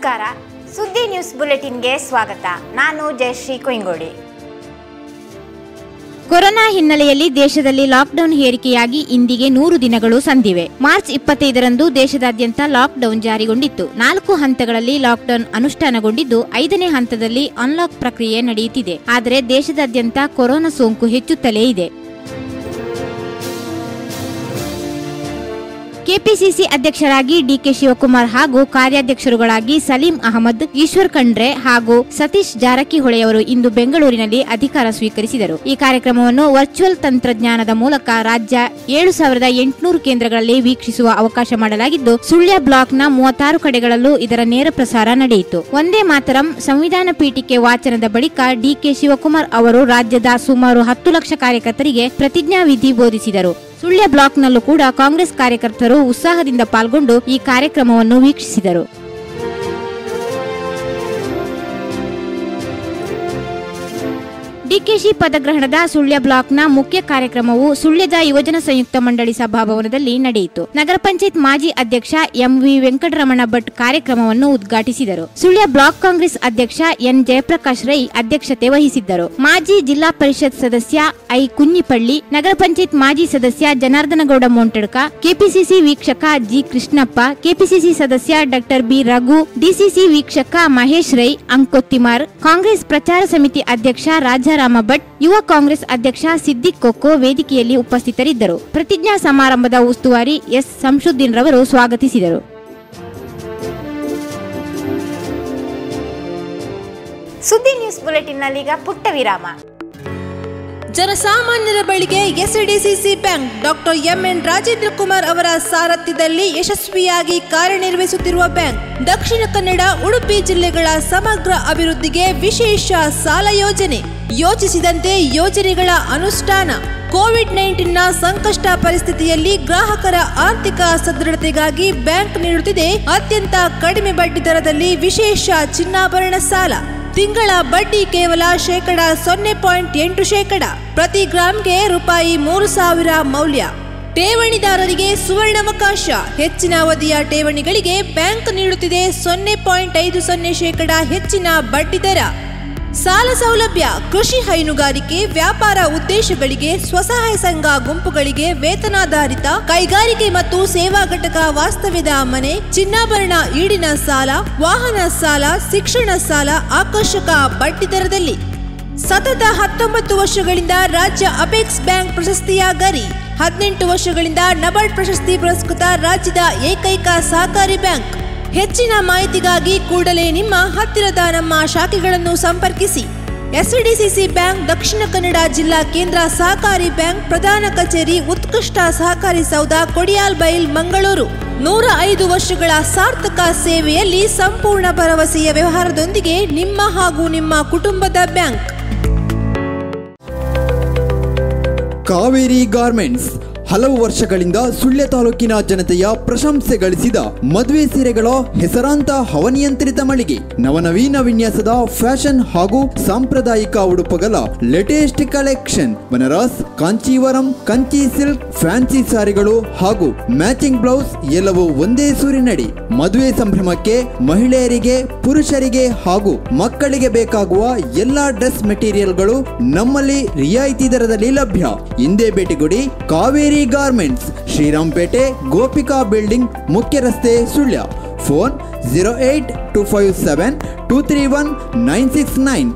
ನಮಸ್ಕಾರ ಸುದ್ದಿ ನ್ಯೂಸ್ ಬುಲೆಟಿನ್ಗೆ ಸ್ವಾಗತ ನಾನು ಜಯಶ್ರೀ ಕೊಯ್ಗೋಡಿ ಕೊರೋನಾ ಹಿನ್ನೆಲೆಯಲ್ಲಿ ದೇಶದಲ್ಲಿ ಲಾಕ್ಡೌನ್ ಹೇರಿಕೆಯಾಗಿ ಇಂದಿಗೆ ನೂರು ದಿನಗಳು ಸಂದಿವೆ ಮಾರ್ಚ್ ಇಪ್ಪತ್ತೈದರಂದು ದೇಶದಾದ್ಯಂತ ಲಾಕ್ಡೌನ್ ಜಾರಿಗೊಂಡಿತ್ತು ನಾಲ್ಕು ಹಂತಗಳಲ್ಲಿ ಲಾಕ್ಡೌನ್ ಅನುಷ್ಠಾನಗೊಂಡಿದ್ದು ಐದನೇ ಹಂತದಲ್ಲಿ ಅನ್ಲಾಕ್ ಪ್ರಕ್ರಿಯೆ ನಡೆಯುತ್ತಿದೆ ಆದರೆ ದೇಶದಾದ್ಯಂತ ಕೊರೋನಾ ಸೋಂಕು ಹೆಚ್ಚುತ್ತಲೇ ಇದೆ ಕೆಪಿಸಿಸಿ ಅಧ್ಯಕ್ಷರಾಗಿ ಡಿಕೆ ಶಿವಕುಮಾರ್ ಹಾಗೂ ಕಾರ್ಯಾಧ್ಯಕ್ಷರುಗಳಾಗಿ ಸಲೀಂ ಅಹಮದ್ ಈಶ್ವರ್ ಖಂಡ್ರೆ ಹಾಗೂ ಸತೀಶ್ ಜಾರಕಿಹೊಳಿಯವರು ಇಂದು ಬೆಂಗಳೂರಿನಲ್ಲಿ ಅಧಿಕಾರ ಸ್ವೀಕರಿಸಿದರು ಈ ಕಾರ್ಯಕ್ರಮವನ್ನು ವರ್ಚುವಲ್ ತಂತ್ರಜ್ಞಾನದ ಮೂಲಕ ರಾಜ್ಯ ಏಳು ಸಾವಿರದ ಎಂಟುನೂರು ಕೇಂದ್ರಗಳಲ್ಲಿ ವೀಕ್ಷಿಸುವ ಅವಕಾಶ ಮಾಡಲಾಗಿದ್ದು ಸುಳ್ಯ ಬ್ಲಾಕ್ನ ಮೂವತ್ತಾರು ಕಡೆಗಳಲ್ಲೂ ಇದರ ನೇರ ಪ್ರಸಾರ ನಡೆಯಿತು ಒಂದೇ ಮಾತರಂ ಸಂವಿಧಾನ ಪೀಠಿಕೆ ವಾಚನದ ಬಳಿಕ ಡಿಕೆ ಶಿವಕುಮಾರ್ ಅವರು ರಾಜ್ಯದ ಸುಮಾರು ಹತ್ತು ಲಕ್ಷ ಕಾರ್ಯಕರ್ತರಿಗೆ ಪ್ರತಿಜ್ಞಾವಿಧಿ ಬೋಧಿಸಿದರು ಸುಳ್ಯ ಬ್ಲಾಕ್ನಲ್ಲೂ ಕೂಡ ಕಾಂಗ್ರೆಸ್ ಕಾರ್ಯಕರ್ತರು ಉತ್ಸಾಹದಿಂದ ಪಾಲ್ಗೊಂಡು ಈ ಕಾರ್ಯಕ್ರಮವನ್ನು ವೀಕ್ಷಿಸಿದರು ಡಿಕೆಶಿ ಪದಗ್ರಹಣದ ಸುಳ್ಯ ಬ್ಲಾಕ್ನ ಮುಖ್ಯ ಕಾರ್ಯಕ್ರಮವು ಸುಳ್ಯದ ಯುವಜನ ಸಂಯುಕ್ತ ಮಂಡಳಿ ಸಭಾಭವನದಲ್ಲಿ ನಡೆಯಿತು ನಗರ ಪಂಚಾಯತ್ ಮಾಜಿ ಅಧ್ಯಕ್ಷ ಎಂವಿ ವೆಂಕಟರಮಣ ಭಟ್ ಕಾರ್ಯಕ್ರಮವನ್ನು ಉದ್ಘಾಟಿಸಿದರು ಸುಳ್ಯ ಬ್ಲಾಕ್ ಕಾಂಗ್ರೆಸ್ ಅಧ್ಯಕ್ಷ ಎನ್ ಜಯಪ್ರಕಾಶ್ ರೈ ಅಧ್ಯಕ್ಷತೆ ವಹಿಸಿದ್ದರು ಮಾಜಿ ಜಿಲ್ಲಾ ಪರಿಷತ್ ಸದಸ್ಯ ಐ ಕುഞ്ഞിಪಳ್ಳಿ ನಗರ ಪಂಚಾಯತ್ ಮಾಜಿ ಸದಸ್ಯ ಜನಾರ್ದನಗೌಡ ಮೋಂಟಡ್ಕ ಕೆಪಿಸಿಸಿ ವೀಕ್ಷಕ ಜಿ ಕೃಷ್ಣಪ್ಪ ಕೆಪಿಸಿಸಿ ಸದಸ್ಯ ಡಾಕ್ಟರ್ ಬಿ ರಘು ಡಿಸಿಸಿ ವೀಕ್ಷಕ ಮಹೇಶ್ ರೈ ಅಂಕೊತ್ತಿಮಾರ್ ಕಾಂಗ್ರೆಸ್ ಪ್ರಚಾರ ಸಮಿತಿ ಅಧ್ಯಕ್ಷ ರಾಜಾರಾಮ ಭಟ್ ಯುವ ಕಾಂಗ್ರೆಸ್ ಅಧ್ಯಕ್ಷ ಸಿದ್ದಿಕ್ ಕೊಕ್ಕೋ ವೇದಿಕೆಯಲ್ಲಿ ಉಪಸ್ಥಿತರಿದ್ದರು ಪ್ರತಿಜ್ಞಾ ಸಮಾರಂಭದ ಉಸ್ತುವಾರಿ ಎಸ್ ಸಂಶುದ್ದೀನ್ ರವರು ಸ್ವಾಗತಿಸಿದರು ಸುದ್ದಿ ನ್ಯೂಸ್ ಬುಲೆಟಿನ್ನಲ್ಲೀಗ ಪುಟ್ಟ ವಿರಾಮ ಜನಸಾಮಾನ್ಯರ ಬಳಿಗೆ SDCC bank doctor M N Rajendra Kumar ಅವರ ಸಾರಥ್ಯದಲ್ಲಿ ಯಶಸ್ವಿಯಾಗಿ ಕಾರ್ಯನಿರ್ವಹಿಸುತ್ತಿರುವ ಬ್ಯಾಂಕ್ ದಕ್ಷಿಣ ಕನ್ನಡ ಉಡುಪಿ ಜಿಲ್ಲೆಗಳ ಸಮಗ್ರ ಅಭಿವೃದ್ಧಿಗೆ ವಿಶೇಷ ಸಾಲ ಯೋಜನೆ ಯೋಚಿಸಿದಂತೆ ಯೋಜನೆಗಳ ಅನುಷ್ಠಾನ ಕೋವಿಡ್ ನೈನ್ಟೀನ್ನ ಸಂಕಷ್ಟ ಪರಿಸ್ಥಿತಿಯಲ್ಲಿ ಗ್ರಾಹಕರ ಆರ್ಥಿಕ ಸದೃಢತೆಗಾಗಿ ಬ್ಯಾಂಕ್ ನೀಡುತ್ತಿದೆ ಅತ್ಯಂತ ಕಡಿಮೆ ಬಡ್ಡಿ ದರದಲ್ಲಿ ವಿಶೇಷ ಚಿನ್ನಾಭರಣ ಸಾಲ ತಿಂಗಳ ಬಡ್ಡಿ ಕೇವಲ ಶೇಕಡ ಸೊನ್ನೆ ಪಾಯಿಂಟ್ ಎಂಟು ಶೇಕಡ ಪ್ರತಿ ಗ್ರಾಂಗೆ ರೂಪಾಯಿ ಮೂರು ಸಾವಿರ ಮೌಲ್ಯ ಠೇವಣಿದಾರರಿಗೆ ಸುವರ್ಣಾವಕಾಶ ಹೆಚ್ಚಿನ ಅವಧಿಯ ಠೇವಣಿಗಳಿಗೆ ಬ್ಯಾಂಕ್ ನೀಡುತ್ತಿದೆ ಸೊನ್ನೆ ಪಾಯಿಂಟ್ ಐದು ಸೊನ್ನೆ ಶೇಕಡ ಹೆಚ್ಚಿನ ಬಡ್ಡಿ ದರ ಸಾಲ ಸೌಲಭ್ಯ ಕೃಷಿ ಹೈನುಗಾರಿಕೆ ವ್ಯಾಪಾರ ಉದ್ದೇಶಗಳಿಗೆ ಸ್ವಸಹಾಯ ಸಂಘ ಗುಂಪುಗಳಿಗೆ ವೇತನಾಧಾರಿತ ಕೈಗಾರಿಕೆ ಮತ್ತು ಸೇವಾ ಘಟಕ ವಾಸ್ತವ್ಯದ ಮನೆ ಚಿನ್ನಾಭರಣ ಈಡಿನ ಸಾಲ ವಾಹನ ಸಾಲ ಶಿಕ್ಷಣ ಸಾಲ ಆಕರ್ಷಕ ಬಡ್ಡಿ ದರದಲ್ಲಿ ಸತತ ಹತ್ತೊಂಬತ್ತು ವರ್ಷಗಳಿಂದ ರಾಜ್ಯ ಅಪೆಕ್ಸ್ ಬ್ಯಾಂಕ್ ಪ್ರಶಸ್ತಿಯ ಗರಿ ಹದಿನೆಂಟು ವರ್ಷಗಳಿಂದ ನಬಾರ್ಡ್ ಪ್ರಶಸ್ತಿ ಪುರಸ್ಕೃತ ರಾಜ್ಯದ ಏಕೈಕ ಸಹಕಾರಿ ಬ್ಯಾಂಕ್ ಹೆಚ್ಚಿನ ಮಾಹಿತಿಗಾಗಿ ಕೂಡಲೇ ನಿಮ್ಮ ಹತ್ತಿರದ ನಮ್ಮ ಶಾಖೆಗಳನ್ನು ಸಂಪರ್ಕಿಸಿ ಎಸ್ಡಿಸಿಸಿ ಬ್ಯಾಂಕ್ ದಕ್ಷಿಣ ಕನ್ನಡ ಜಿಲ್ಲಾ ಕೇಂದ್ರ ಸಹಕಾರಿ ಬ್ಯಾಂಕ್ ಪ್ರಧಾನ ಕಚೇರಿ ಉತ್ಕೃಷ್ಟ ಸಹಕಾರಿ ಸೌಧ ಕೊಡಿಯಾಲ್ ಬೈಲ್ ಮಂಗಳೂರು ನೂರ ಐದು ವರ್ಷಗಳ ಸಾರ್ಥಕ ಸೇವೆಯಲ್ಲಿ ಸಂಪೂರ್ಣ ಭರವಸೆಯ ವ್ಯವಹಾರದೊಂದಿಗೆ ನಿಮ್ಮ ಹಾಗೂ ನಿಮ್ಮ ಕುಟುಂಬದ ಬ್ಯಾಂಕ್ ಕಾವೇರಿ ಗಾರ್ಮೆಂಟ್ಸ್ ಹಲವು ವರ್ಷಗಳಿಂದ ಸುಳ್ಯ ತಾಲೂಕಿನ ಜನತೆಯ ಪ್ರಶಂಸೆ ಗಳಿಸಿದ ಮದುವೆ ಸೀರೆಗಳ ಹೆಸರಾಂತ ಹವನಿಯಂತ್ರಿತ ಮಳಿಗೆ ನವನವೀನ ವಿನ್ಯಾಸದ ಫ್ಯಾಷನ್ ಹಾಗೂ ಸಾಂಪ್ರದಾಯಿಕ ಉಡುಪುಗಳ latest collection Banaras Kanchivaram Kanchi silk fancy ಸಾರಿಗಳು ಹಾಗೂ ಮ್ಯಾಚಿಂಗ್ ಬ್ಲೌಸ್ ಎಲ್ಲವೂ ಒಂದೇ ಸೂರಿನಡಿ ಮದುವೆ ಸಂಭ್ರಮಕ್ಕೆ ಮಹಿಳೆಯರಿಗೆ ಪುರುಷರಿಗೆ ಹಾಗೂ ಮಕ್ಕಳಿಗೆ ಬೇಕಾಗುವ ಎಲ್ಲಾ ಡ್ರೆಸ್ ಮೆಟೀರಿಯಲ್ಗಳು ನಮ್ಮಲ್ಲಿ ರಿಯಾಯಿತಿ ದರದಲ್ಲಿ ಲಭ್ಯ ಹಿಂದೆ ಭೇಟಿಗೊಡಿ ಕಾವೇರಿ ಗಾರ್ಮೆಂಟ್ಸ್ ಶ್ರೀರಾಮ್ಪೇಟೆ ಗೋಪಿಕಾ ಬಿಲ್ಡಿಂಗ್ ಮುಖ್ಯ ರಸ್ತೆ Sullia phone zero eight two five seven two three one nine six nine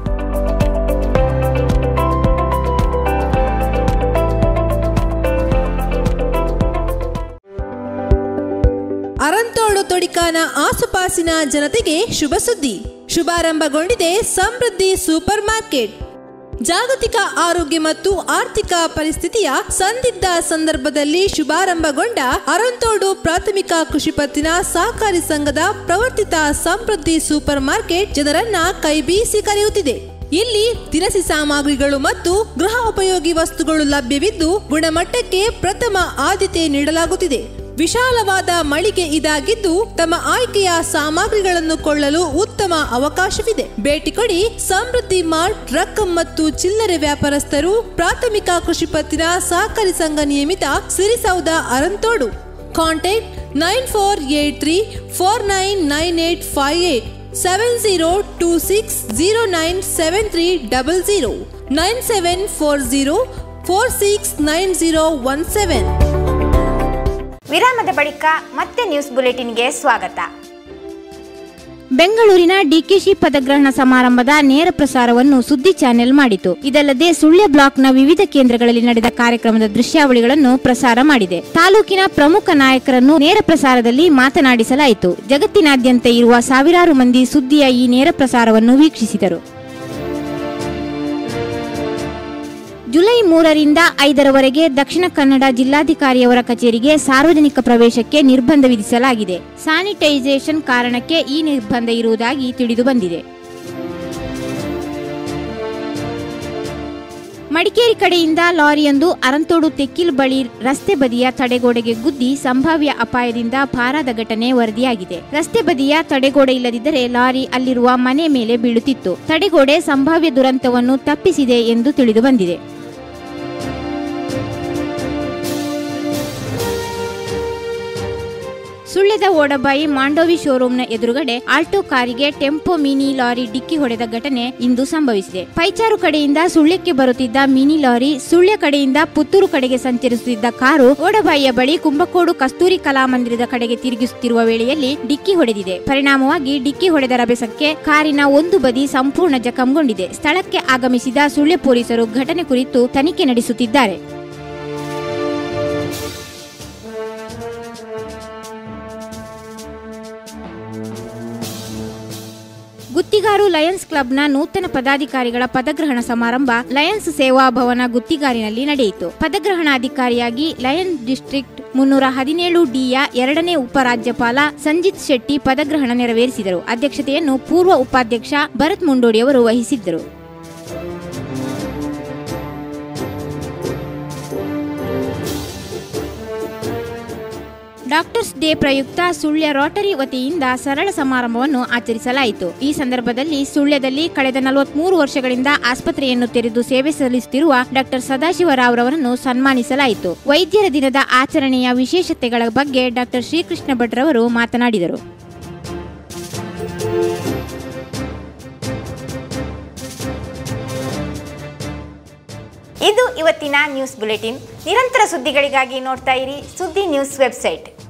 Aranthodu Todikana ಆಸುಪಾಸಿನ ಜನತೆಗೆ ಶುಭ ಸುದ್ದಿ ಶುಭಾರಂಭಗೊಂಡಿದೆ ಸಮೃದ್ಧಿ ಸೂಪರ್ ಮಾರ್ಕೆಟ್ ಜಾಗತಿಕ ಆರೋಗ್ಯ ಮತ್ತು ಆರ್ಥಿಕ ಪರಿಸ್ಥಿತಿಯ ಸಂದಿಗ್ಧ ಸಂದರ್ಭದಲ್ಲಿ ಶುಭಾರಂಭಗೊಂಡ ಅರಂತೋಡು ಪ್ರಾಥಮಿಕ ಕೃಷಿ ಪತ್ತಿನ ಸಹಕಾರಿ ಸಂಘದ ಪ್ರವರ್ತಿತ ಸಮೃದ್ಧಿ ಸೂಪರ್ ಮಾರ್ಕೆಟ್ ಜನರನ್ನ ಕೈಬೀಸಿ ಕರೆಯುತ್ತಿದೆ ಇಲ್ಲಿ ದಿನಸಿ ಸಾಮಗ್ರಿಗಳು ಮತ್ತು ಗೃಹ ಉಪಯೋಗಿ ವಸ್ತುಗಳು ಲಭ್ಯವಿದ್ದು ಗುಣಮಟ್ಟಕ್ಕೆ ಪ್ರಥಮ ಆದ್ಯತೆ ನೀಡಲಾಗುತ್ತಿದೆ ವಿಶಾಲವಾದ ಮಳಿಗೆ ಇದಾಗಿದ್ದು ತಮ್ಮ ಆಯ್ಕೆಯ ಸಾಮಗ್ರಿಗಳನ್ನು ಕೊಳ್ಳಲು ಉತ್ತಮ ಅವಕಾಶವಿದೆ ಭೇಟಿ ಕೊಡಿ ಸಮೃದ್ಧಿ ಮಾರ್ಟ್ ರಕ್ಕಂ ಮತ್ತು ಚಿಲ್ಲರೆ ವ್ಯಾಪಾರಸ್ಥರು ಪ್ರಾಥಮಿಕ ಕೃಷಿ ಪತ್ತಿನ ಸಹಕಾರಿ ಸಂಘ ನಿಯಮಿತ Sirisoudha Aranthodu contact nine four eight three four nine nine eight five eight seven zero two six zero nine seven three double zero nine seven four zero four six nine zero one seven ವಿರಾಮದ ಬಳಿಕ ಮತ್ತೆ news ಬುಲೆಟಿನ್ಗೆ ಸ್ವಾಗತ ಬೆಂಗಳೂರಿನ ಡಿಕೆಶಿ ಪದಗ್ರಹಣ ಸಮಾರಂಭದ ನೇರ ಪ್ರಸಾರವನ್ನು ಸುದ್ದಿ ಚಾನೆಲ್ ಮಾಡಿತು ಇದಲ್ಲದೆ ಸುಳ್ಯ ಬ್ಲಾಕ್ನ ವಿವಿಧ ಕೇಂದ್ರಗಳಲ್ಲಿ ನಡೆದ ಕಾರ್ಯಕ್ರಮದ ದೃಶ್ಯಾವಳಿಗಳನ್ನು ಪ್ರಸಾರ ಮಾಡಿದೆ ತಾಲೂಕಿನ ಪ್ರಮುಖ ನಾಯಕರನ್ನು ನೇರ ಪ್ರಸಾರದಲ್ಲಿ ಮಾತನಾಡಿಸಲಾಯಿತು ಜಗತ್ತಿನಾದ್ಯಂತ ಇರುವ ಸಾವಿರಾರು ಮಂದಿ ಸುದ್ದಿಯ ಈ ನೇರ ಪ್ರಸಾರವನ್ನು ವೀಕ್ಷಿಸಿದರು ಜುಲೈ ಮೂರರಿಂದ ಐದರವರೆಗೆ ದಕ್ಷಿಣ ಕನ್ನಡ ಜಿಲ್ಲಾಧಿಕಾರಿಯವರ ಕಚೇರಿಗೆ ಸಾರ್ವಜನಿಕ ಪ್ರವೇಶಕ್ಕೆ ನಿರ್ಬಂಧ ವಿಧಿಸಲಾಗಿದೆ ಸ್ಯಾನಿಟೈಸೇಷನ್ ಕಾರಣಕ್ಕೆ ಈ ನಿರ್ಬಂಧ ಇರುವುದಾಗಿ ತಿಳಿದು ಬಂದಿದೆ ಮಡಿಕೇರಿ ಕಡೆಯಿಂದ ಲಾರಿಯೊಂದು ಅರಂತೋಡು ತೆಕ್ಕಿಲ್ ಬಳಿ ರಸ್ತೆ ಬದಿಯ ತಡೆಗೋಡೆಗೆ ಗುದ್ದಿ ಸಂಭಾವ್ಯ ಅಪಾಯದಿಂದ ಪಾರಾದ ಘಟನೆ ವರದಿಯಾಗಿದೆ ರಸ್ತೆ ಬದಿಯ ತಡೆಗೋಡೆ ಇಲ್ಲದಿದ್ದರೆ ಲಾರಿ ಅಲ್ಲಿರುವ ಮನೆ ಮೇಲೆ ಬೀಳುತ್ತಿತ್ತು ತಡೆಗೋಡೆ ಸಂಭಾವ್ಯ ದುರಂತವನ್ನು ತಪ್ಪಿಸಿದೆ ಎಂದು ತಿಳಿದು ಬಂದಿದೆ ಸುಳ್ಯದ ಓಡಬಾಯಿ ಮಾಂಡೋವಿ ಶೋರೂಮ್ನ ಎದುರುಗಡೆ ಆಲ್ಟೋ ಕಾರಿಗೆ ಟೆಂಪೋ ಮಿನಿ ಲಾರಿ ಡಿಕ್ಕಿ ಹೊಡೆದ ಘಟನೆ ಇಂದು ಸಂಭವಿಸಿದೆ ಪೈಚಾರು ಕಡೆಯಿಂದ ಸುಳ್ಯಕ್ಕೆ ಬರುತ್ತಿದ್ದ ಮಿನಿ ಲಾರಿ ಸುಳ್ಯ ಕಡೆಯಿಂದ ಪುತ್ತೂರು ಕಡೆಗೆ ಸಂಚರಿಸುತ್ತಿದ್ದ ಕಾರು ಓಡಬಾಯಿಯ ಬಳಿ ಕುಂಭಕೋಡು ಕಸ್ತೂರಿ ಕಲಾಮಂದಿರದ ಕಡೆಗೆ ತಿರುಗಿಸುತ್ತಿರುವ ವೇಳೆಯಲ್ಲಿ ಡಿಕ್ಕಿ ಹೊಡೆದಿದೆ ಪರಿಣಾಮವಾಗಿ ಡಿಕ್ಕಿ ಹೊಡೆದ ರಭಸಕ್ಕೆ ಕಾರಿನ ಒಂದು ಬದಿ ಸಂಪೂರ್ಣ ಜಖಂಗೊಂಡಿದೆ ಸ್ಥಳಕ್ಕೆ ಆಗಮಿಸಿದ ಸುಳ್ಯ ಪೊಲೀಸರು ಘಟನೆ ಕುರಿತು ತನಿಖೆ ನಡೆಸುತ್ತಿದ್ದಾರೆ ಗುತ್ತಿಗಾರು ಲಯನ್ಸ್ ಕ್ಲಬ್ನ ನೂತನ ಪದಾಧಿಕಾರಿಗಳ ಪದಗ್ರಹಣ ಸಮಾರಂಭ ಲಯನ್ಸ್ ಸೇವಾ ಭವನ ಗುತ್ತಿಗಾರಿನಲ್ಲಿ ನಡೆಯಿತು ಪದಗ್ರಹಣಾಧಿಕಾರಿಯಾಗಿ ಲಯನ್ ಡಿಸ್ಟ್ರಿಕ್ಟ್ ಮುನ್ನೂರ ಹದಿನೇಳು ಡಿಯ ಎರಡನೇ ಉಪರಾಜ್ಯಪಾಲ ಸಂಜಿತ್ ಶೆಟ್ಟಿ ಪದಗ್ರಹಣ ನೆರವೇರಿಸಿದರು ಅಧ್ಯಕ್ಷತೆಯನ್ನು ಪೂರ್ವ ಉಪಾಧ್ಯಕ್ಷ ಭರತ್ ಮುಂಡೋಡಿಯವರು ವಹಿಸಿದ್ದರು ಡಾಕ್ಟರ್ಸ್ ಡೇ ಪ್ರಯುಕ್ತ ಸುಳ್ಯ ರೋಟರಿ ವತಿಯಿಂದ ಸರಳ ಸಮಾರಂಭವನ್ನು ಆಚರಿಸಲಾಯಿತು ಈ ಸಂದರ್ಭದಲ್ಲಿ ಸುಳ್ಯದಲ್ಲಿ ಕಳೆದ ನಲವತ್ಮೂರು ವರ್ಷಗಳಿಂದ ಆಸ್ಪತ್ರೆಯನ್ನು ತೆರೆದು ಸೇವೆ ಸಲ್ಲಿಸುತ್ತಿರುವ ಡಾಕ್ಟರ್ ಸದಾಶಿವರಾವ್ರವರನ್ನು ಸನ್ಮಾನಿಸಲಾಯಿತು ವೈದ್ಯರ ದಿನದ ಆಚರಣೆಯ ವಿಶೇಷತೆಗಳ ಬಗ್ಗೆ ಡಾಕ್ಟರ್ ಶ್ರೀಕೃಷ್ಣ ಭಟ್ರವರು ಮಾತನಾಡಿದರು ಇದು ಇವತ್ತಿನ ನ್ಯೂಸ್ ಬುಲೆಟಿನ್ ನಿರಂತರ ಸುದ್ದಿಗಳಿಗಾಗಿ ನೋಡ್ತಾ ಇರಿ ಸುದ್ದಿ ನ್ಯೂಸ್ ವೆಬ್ಸೈಟ್